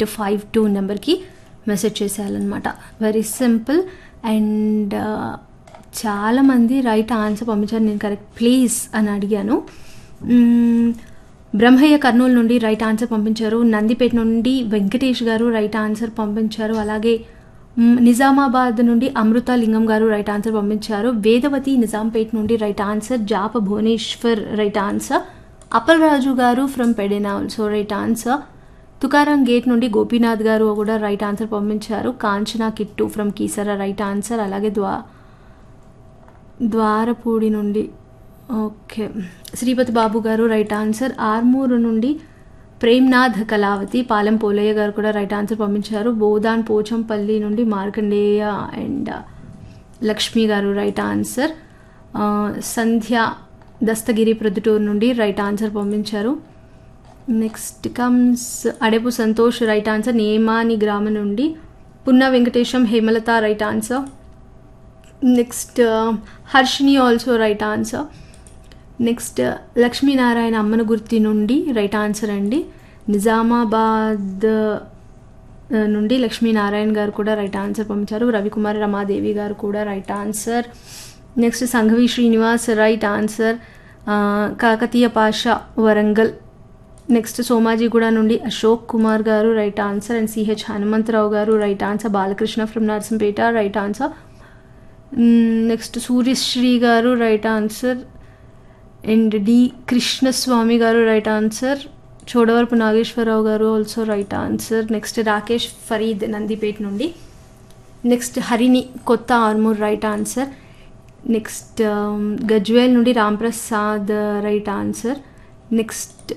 eight five two నెంబర్కి message చేసేయాలన్నమాట very simple and చాలామంది రైట్ ఆన్సర్ పంపించారు నేను కరెక్ట్ ప్లీజ్ అని అడిగాను మ్మ్, బ్రహ్మయ్య కర్నూలు నుండి రైట్ ఆన్సర్ పంపించారు నందిపేట నుండి వెంకటేష్ గారు రైట్ ఆన్సర్ పంపించారు అలాగే మ్, నిజామాబాద్ నుండి అమృత లింగం గారు రైట్ ఆన్సర్ పంపించారు వేదవతి నిజాంపేట నుండి రైట్ ఆన్సర్ జాప Bhubaneswar right answer Appalaraju garu from Pedana also right answer Tukaram Gate నుండి గోపీనాథ్ గారు కూడా రైట్ ఆన్సర్ పంపించారు Kanchana Kittu from Keesara right answer అలాగే ద్వా ద్వారపూడి నుండి ఓకే శ్రీపతి బాబు గారు రైట్ ఆన్సర్ ఆర్మూరు నుండి ప్రేమ్నాథ్ కళావతి పాలెం పోలయ్య గారు కూడా రైట్ ఆన్సర్ పంపించారు బోదాన్ పోచంపల్లి నుండి మార్కండేయ అండ్ లక్ష్మి గారు రైట్ ఆన్సర్ ఆ, సంధ్య దస్తగిరి ప్రొద్దుటూరు నుండి రైట్ ఆన్సర్ పంపించారు next comes Adepu Santosh right answer Nemani గ్రామం నుండి Punna Venkatesham Hemalatha right answer next Harshini also right answer next Lakshminarayana Ammana Gurthi నుండి రైట్ ఆన్సర్ అండి నిజామాబాద్ ఆ, నుండి లక్ష్మీనారాయణ గారు కూడా రైట్ ఆన్సర్ పంపించారు రవికుమార్ రమాదేవి గారు కూడా right answer next Sanghavi Srinivas right answer ఆ, కాకతీయ పాష వరంగల్ నెక్స్ట్ సోమాజిగూడ నుండి Ashok Kumar garu right answer and CH Hanumantharao garu right answer Balakrishna from Narsampet right answer next Suryasri garu right answer and D Krishnaswamy garu right answer Chodavarapu Nageswararao garu also right answer next Rakesh Farid Nandipet నుండి నెక్స్ట్ హరిణి కొత్త Armoor right answer next Gajwel నుండి Ramprasad right answer next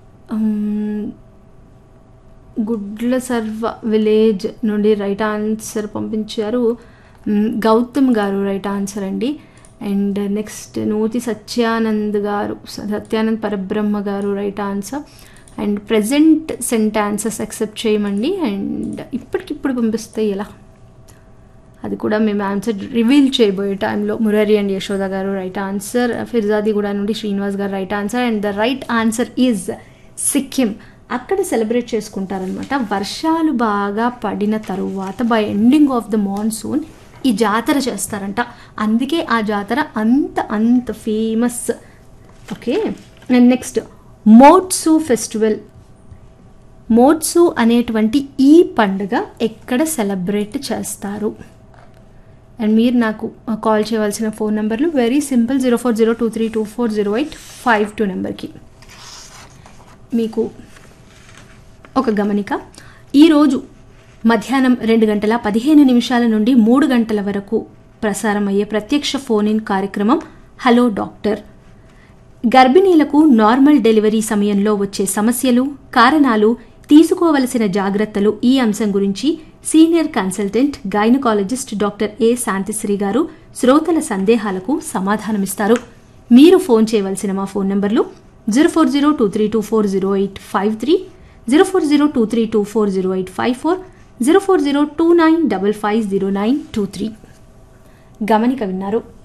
గుడ్ల సర్వ village నుండి right answer పంపించారు మ్, Gautam garu right answer అండి and next Nuthi Satyanand garu Satyanand Parabrahma garu right answer and present sentences accept చేయమండి అండ్ ఇప్పటికిప్పుడు పంపిస్తే ఎలా అది కూడా మేము ఆన్సర్ రివీల్ చేయబోయే టైంలో మురారి అండ్ యశోద గారు రైట్ ఆన్సర్ ఫిర్జాదిగూడ నుండి Srinivas garu right answer and the right answer is Sikkim అక్కడ సెలబ్రేట్ చేసుకుంటారనమాట వర్షాలు బాగా పడిన తరువాత by ending of the monsoon ఈ జాతర చేస్తారంట అందుకే ఆ జాతర అంత అంత famous okay and next Motsu festival Motsu అనేటువంటి ఈ పండుగ ఎక్కడ సెలబ్రేట్ చేస్తారు అండ్ మీరు నాకు కాల్ చేయవలసిన ఫోన్ నెంబర్లు very simple zero four zero two three two four zero eight five two నెంబర్కి మీకు ఒక గమనిక ఈరోజు మధ్యాహ్నం రెండు గంటల పదిహేను నిమిషాల నుండి మూడు గంటల వరకు ప్రసారమయ్యే ప్రత్యక్ష ఫోన్ ఇన్ కార్యక్రమం హలో డాక్టర్ గర్భిణీలకు నార్మల్ డెలివరీ సమయంలో వచ్చే సమస్యలు కారణాలు తీసుకోవలసిన జాగ్రత్తలు ఈ అంశం గురించి senior consultant gynaecologist doctor A Shanthisri garu శ్రోతల సందేహాలకు సమాధానమిస్తారు మీరు ఫోన్ చేయవలసిన మా ఫోన్ నంబర్లు zero four zero two three two four zero eight five three zero four zero two three two four zero eight five four zero four zero two nine double five zero nine two three గమనిక విన్నారు